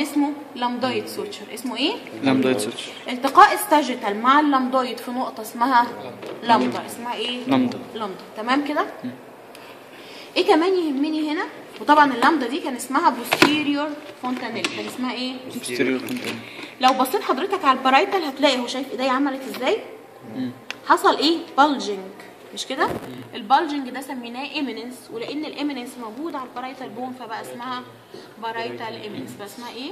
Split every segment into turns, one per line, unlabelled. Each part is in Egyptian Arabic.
اسمه لامدويد سوتشر اسمه ايه
لامدا سوتش
التقاء الساجيتال مع اللامدويد في نقطه اسمها لامدا اسمها ايه
لامدا.
لامدا تمام كده ايه كمان يهمني هنا وطبعا اللامدا دي كان اسمها بوستيريور فونتانيل كان اسمها ايه
ستيريو كونتين
لو بصيت حضرتك على البرايتال هتلاقي هو شايف ايديا عملت ازاي حصل ايه بالجنج مش كده البالجنج ده سميناه ايميننس ولان الايميننس موجود على البرايتال بون فبقى اسمها بارايتال ايميننس بقى اسمها ايه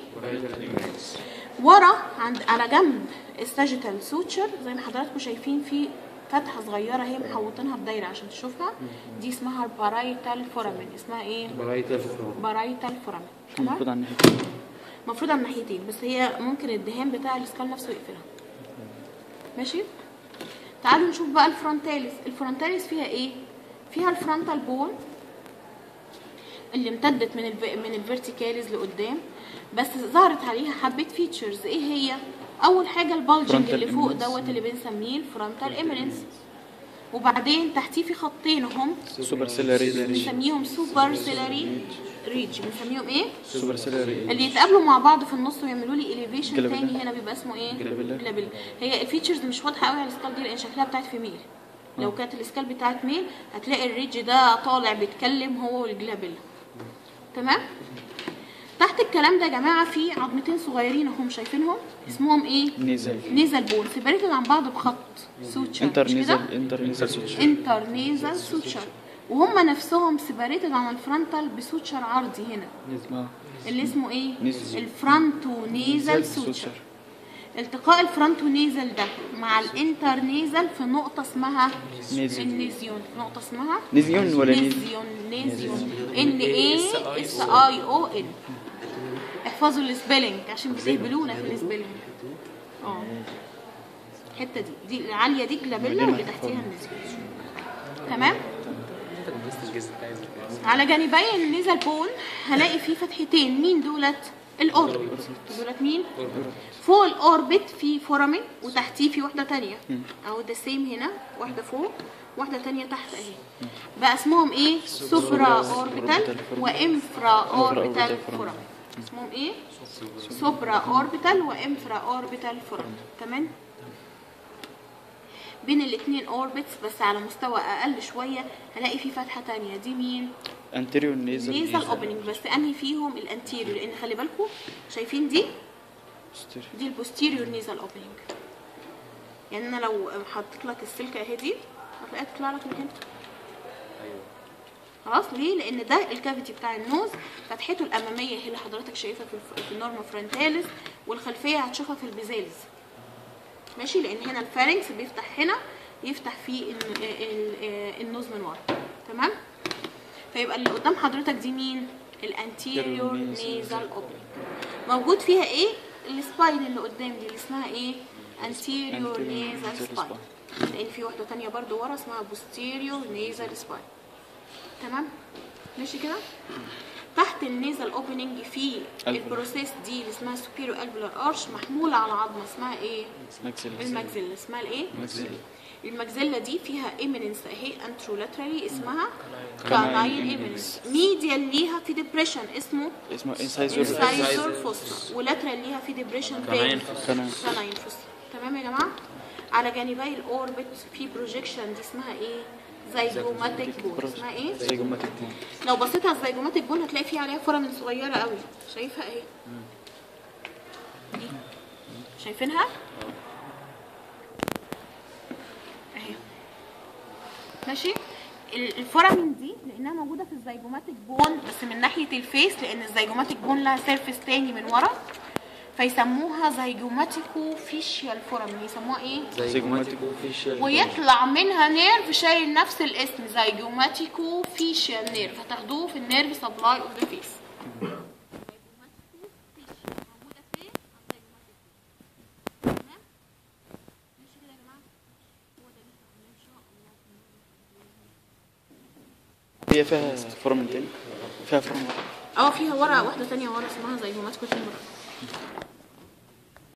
ورا عند على جنب الساجيتال سوتشر زي ما حضراتكم شايفين في فتحه صغيره هي محوطينها بدايره عشان تشوفها دي اسمها البارايتال فورامين اسمها ايه بارايتال فورامين تمام
المفروض على الناحيتين
المفروض على الناحيتين بس هي ممكن الدهان بتاع السكال نفسه يقفلها ماشي تعالوا نشوف بقى الفرونتاليس الفرونتاليس فيها ايه فيها الفرونتال بون اللي امتدت من الف... من الفيرتيكاليز لقدام بس ظهرت عليها حبه فيتشرز ايه هي اول حاجه البالجنج
Frontal
اللي فوق
eminence.
دوت اللي بنسميه الفرونتال ايميننس وبعدين تحتيه في خطين هم
سوبر سيلاري
بنسميهم سوبر سيلاري ريج بنسميهم ايه
سوبر سيلاري
اللي يتقابلوا مع بعض في النص ويعملوا لي اليفيشن
جلابيلا.
تاني هنا بيبقى اسمه ايه
جلابيلا.
جلابيلا هي الفيتشرز مش واضحه قوي على السكال دي لان شكلها بتاعت فيميل لو كانت السكال بتاعت ميل هتلاقي الريدج ده طالع بيتكلم هو والجلابيلا تمام تحت الكلام ده يا جماعه في عظمتين صغيرين اهم شايفينهم اسمهم ايه
نيزل
نيزل بون سيبريتد عن بعض بخط سوتشر
انتر
مش كده
نيزل انتر نيزل سوتش
انتر نيزل سوتشر وهم نفسهم سيبريتد عن الفرونتال بسوتشر عرضي هنا
اه
اللي اسمه ايه
نيزل.
الفرونتو نيزل سوتشر التقاء الفرونتو نيزل ده مع الانتر نيزل في نقطة اسمها
نيزيون.
النيزيون في نقطة اسمها
نيزيون ولا نيز
نيزيون نيزيون ان اي اس اي او ان احفظوا السبيلنج عشان بتهبلونا في السبيلنج اه الحتة دي دي العالية دي جلابيلا واللي تحتيها النيزيون تمام على جانبي النيزل بون هلاقي فيه فتحتين مين دولت الاوربت دولت مين فوق الاوربت في فورامين وتحتيه في واحده تانية اهو ده سيم هنا واحده فوق واحده تانية تحت اهي بقى اسمهم ايه سوبرا اوربيتال وانفرا اوربيتال فورامين اسمهم ايه سوبرا اوربيتال وانفرا اوربيتال فورامين تمام بين الاثنين اوربتس بس على مستوى اقل شويه هلاقي في فتحه تانية دي مين
انتيريور نيزل
نيزل اوبننج بس انهي فيهم الانتيريور لان خلي بالكم شايفين دي
ستيريو.
دي البوستيريور نيزل اوبننج يعني انا لو حطيت لك السلكه اهي دي هتلاقيها تطلع لك من هنا خلاص ليه لان ده الكافيتي بتاع النوز فتحته الاماميه هي اللي حضرتك شايفها في الف- في النورما فرونتاليس والخلفيه هتشوفها في البيزالز ماشي لان هنا الفارنكس بيفتح هنا يفتح فيه ال- ال- النوز من ورا تمام فيبقى اللي قدام حضرتك دي مين الانتيريور نيزال اوبننج موجود فيها ايه السباين اللي قدام دي اللي اسمها ايه anterior nasal spine لان في واحده تانية برضو ورا اسمها posterior nasal spine تمام ماشي كده تحت النيزل اوبننج في البروسيس دي اللي اسمها superior alveolar arch محموله على عظمه اسمها ايه
ماكسيلا
الماكسيلا اسمها الايه
ماكسيلا
المجزلة دي فيها ايميننس اهي انترولاترالي اسمها
Canine
كاناين
eminence.
ايميننس ميديال ليها في ديبريشن اسمه
اسمه انسايزور
انسايزور فوسا ولاترال ليها في ديبريشن تاني
كاناين.
كاناين فوسا تمام يا جماعه على جانبي الاوربت في بروجيكشن دي اسمها ايه زيجوماتيك بون اسمها ايه
زي جماتيك بون
لو بصيت على الزيجوماتيك بون هتلاقي فيه عليها فورامين صغيره قوي شايفها اهي دي شايفينها اهي ماشي ال- الفورامين دي لانها موجوده في الزيجوماتيك بون بس من ناحيه الفيس لان الزيجوماتيك بون لها سيرفيس تاني من ورا فيسموها زيجوماتيكو فيشيال فورامين يسموها ايه
زي جماتيك
ويطلع منها نيرف شايل نفس الاسم زيجوماتيكو فيشيال نيرف هتاخدوه في النيرف سبلاي اوف ذا فيس
هي فيها فورمن تاني فيها فورمن
اه فيها ورقه واحده تانية ورا اسمها زيجوماتيكو تيمور